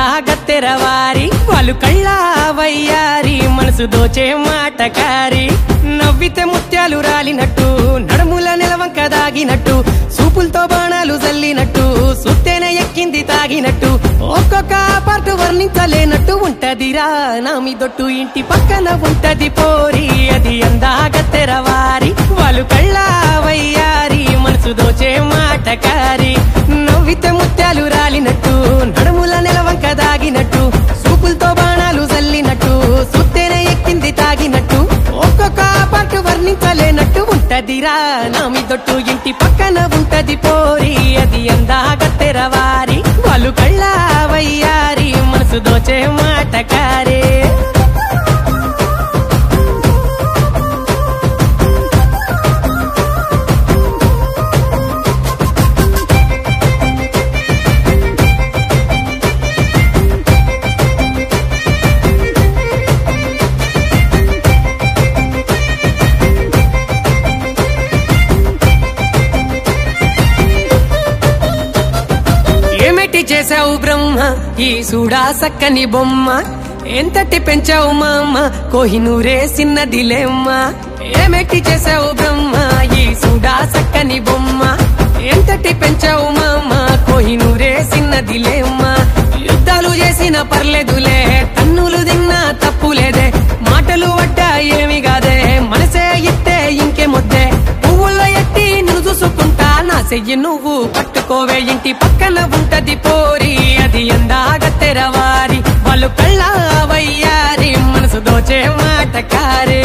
అందాగత్తెరవారి వాళ్ళు కళ్ళ వయ్యారి మనసు దోచే మాటకారి నవ్వితే ముత్యాలు రాలినట్టు నడుముల నిలవంక దాగినట్టు సూపులతో బాణాలు జల్లినట్టు సుత్తేనే ఎక్కింది తాగినట్టు ఒక్కొక్క పాటు వర్ణించలేనట్టు ఉంటదిరా నా మీదొట్టు ఇంటి పక్కన ఉంటది పోరి అది అందాగత్తెరవారి వాళ్ళు కళ్ళ వయ్యారి మనసు దోచే మాటకారి నవ్వితే ముత్యాలు రాలినట్టు నడుముల నిలవంక దాగినట్టు సూపులతో బాణాలు జల్లినట్టు సుత్తేనే ఎక్కింది తాగినట్టు ఒక్కొక్క పాటు వర్ణించలేనట్టు ఉంటదిరా నా మీదొట్టు ఇంటి పక్కన ఉంటది పోరి అది అందాగత్తెరవారి వాళ్ళు కళ్ళ వయ్యారి మనసు దోచే మాటకారే ఏమిటి చేశావు బ్రహ్మ ఈ సూడా సక్కని బొమ్మ ఎంతటి పెంచావు మామ కోహినూరే సిన్నదిలేమ్మ ఏమిటి చేశావు బ్రహ్మ ఈ సూడా సక్కని బొమ్మ ఎంతటి పెంచావు మామ కోహినూరే సిన్నదిలేమ్మ యుద్ధాలు చేసిన పర్లేదులే తన్నులు తిన్నా తప్పులేదే మాటలు వడ్డా ఏమి కాదే మనసే ఇట్టే ఇంకే ముద్దే పువ్వుల్లో ఎట్టి నువ్వు చూసుకుంటా నా చెయ్యి నువ్వు పట్టుకోవే ఇంటి పక్కన ఉంటది పోరి అది ఎందాగ తెరవారి వాళ్ళు కళ్ళ వయ్యారి మనసు దోచే మాటకారే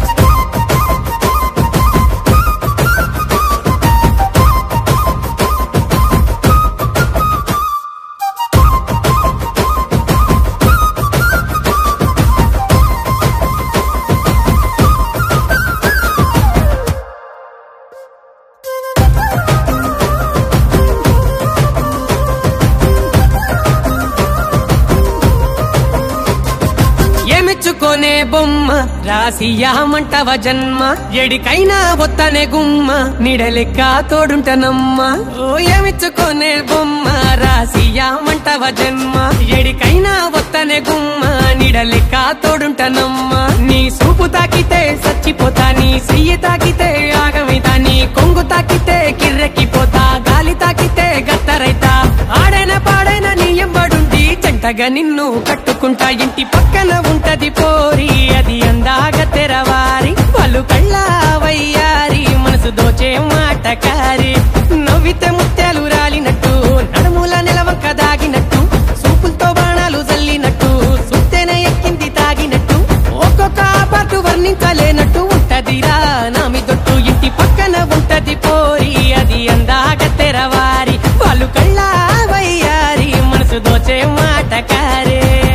ఏమిచ్చుకోనే బొమ్మ రాసియామంటవ జన్మ ఎడికైనా ఒత్తనే గుమ్మ నిడలెక్క తోడుంటనమ్మ ఓ ఏమిచ్చుకోనే బొమ్మ రాసియామంటవ జన్మ ఎడికైనా ఒత్తనే గుమ్మ నిడలెక్క తోడుంటనమ్మ నీ సూపు తాకితే చచ్చిపోతా నీ చెయ్యి తాకితే ఆగమితా నీ కొంగు తాకితే కిర్రెక్కిపోతా గాలి తాకితే గత్తరైతా ఆడైన పాడైన నీ ఎంబడుండి జంటగా నిన్ను కట్టుకుంటా ఇంటి పక్కన ఉంటది పోరి అది అందాగ తెరవారి వాళ్ళు కళ్ళ వయ్యారి మనసు దోచే మాటకారి నవ్వితే ముత్యాలు రాలినట్టు నడుముల నిలవంక దాగినట్టు సూపులతో బాణాలు జల్లినట్టు సుత్తేనే ఎక్కింది తాగినట్టు ఒక్కొక్క పాటు వర్ణించలేనట్టు ఉంటదిరా నా మీదొట్టు ఇంటి పక్కన ఉంటది పోరి అది అందాగ తెరవారి వాళ్ళు కళ్ళ వయ్యారి మనసు దోచే మాటకారే